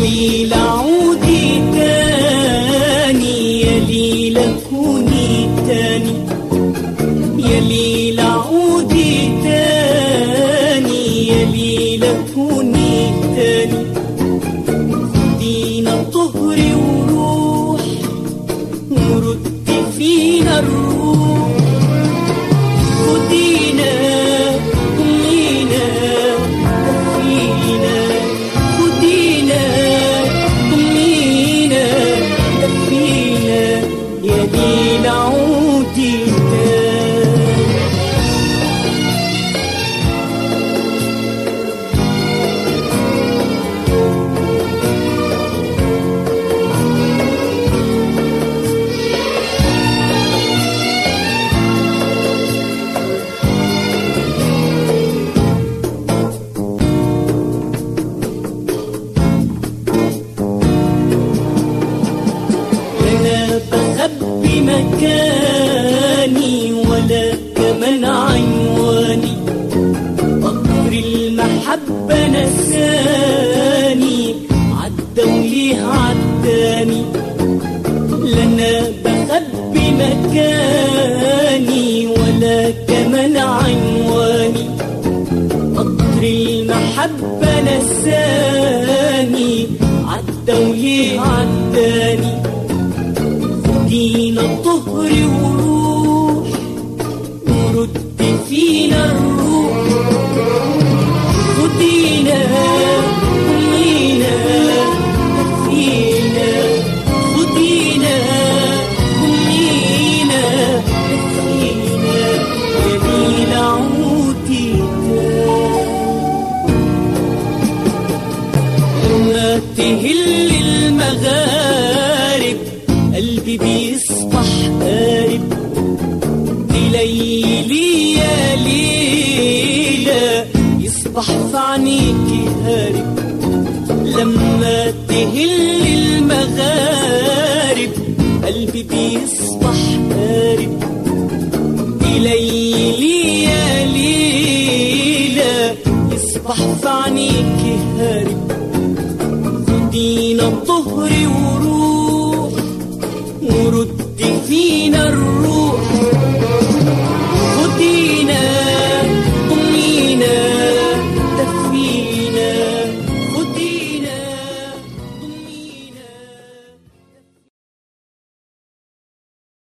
ليلى عودي تاني يا ليلى كوني تاني يا ليلى عودي تاني يا ليلى كوني تاني دينا طهري وروح ورد فينا الروح خدينا ضمينا دفينا خدينا ضمينا دفينا يا ليلى عودي تاني أنا بخبي مكاني ولا كمان عنواني قطر المحبة نساني عدى وليه عداني لنا بخبي مكاني ولا كمان عنواني قطر المحبة نساني عدى وليه عداني خدينا الطهر وروح ورد فينا الروح خدينا ضمينا دفينا خدينا ضمينا دفينا يا ليلى عودي لما تهل المغارب قلبي بيصبح قارب ليلي يا ليلى يصبح في عينيكي هارب لما تهل المغارب قلبي بيصبح قارب ليلي يا ليلى يصبح في عينيكي هارب خدينا الظهر وروح ورد فينا الروح